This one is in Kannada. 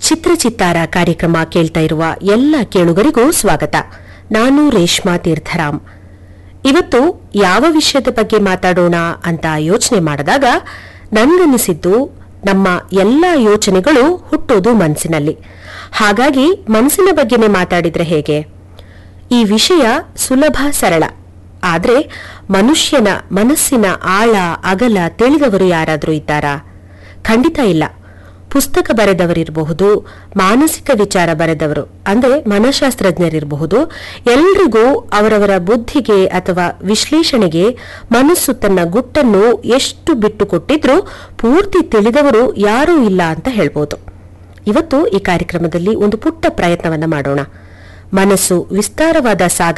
ಚಿತ್ರಚಿತ್ತಾರ ಕಾರ್ಯಕ್ರಮ ಕೇಳ್ತಾ ಇರುವ ಎಲ್ಲ ಕೇಳುಗರಿಗೂ ಸ್ವಾಗತ ನಾನು ರೇಷ್ಮಾ ತೀರ್ಥರಾಮ್ ಇವತ್ತು ಯಾವ ವಿಷಯದ ಬಗ್ಗೆ ಮಾತಾಡೋಣ ಅಂತ ಯೋಚನೆ ಮಾಡಿದಾಗ ನನ್ಗನ್ನಿಸಿದ್ದು ನಮ್ಮ ಎಲ್ಲ ಯೋಚನೆಗಳು ಹುಟ್ಟೋದು ಮನಸ್ಸಿನಲ್ಲಿ ಹಾಗಾಗಿ ಮನಸ್ಸಿನ ಬಗ್ಗೆನೇ ಮಾತಾಡಿದ್ರೆ ಹೇಗೆ ಈ ವಿಷಯ ಸುಲಭ ಸರಳ ಆದ್ರೆ ಮನುಷ್ಯನ ಮನಸ್ಸಿನ ಆಳ ಅಗಲ ತಿಳಿದವರು ಯಾರಾದರೂ ಇದ್ದಾರಾ ಖಂಡಿತ ಇಲ್ಲ ಪುಸ್ತಕ ಬರೆದವರಿರಬಹುದು ಮಾನಸಿಕ ವಿಚಾರ ಬರೆದವರು ಅಂದ್ರೆ ಮನಃಶಾಸ್ತ್ರಜ್ಞರಿರಬಹುದು ಎಲ್ರಿಗೂ ಅವರವರ ಬುದ್ಧಿಗೆ ಅಥವಾ ವಿಶ್ಲೇಷಣೆಗೆ ಮನಸ್ಸು ತನ್ನ ಗುಟ್ಟನ್ನು ಎಷ್ಟು ಬಿಟ್ಟು ಕೊಟ್ಟಿದ್ರೂ ಪೂರ್ತಿ ತಿಳಿದವರು ಯಾರೂ ಇಲ್ಲ ಅಂತ ಹೇಳ್ಬೋದು ಇವತ್ತು ಈ ಕಾರ್ಯಕ್ರಮದಲ್ಲಿ ಒಂದು ಪುಟ್ಟ ಪ್ರಯತ್ನವನ್ನ ಮಾಡೋಣ ಮನಸ್ಸು ವಿಸ್ತಾರವಾದ ಸಾಗರ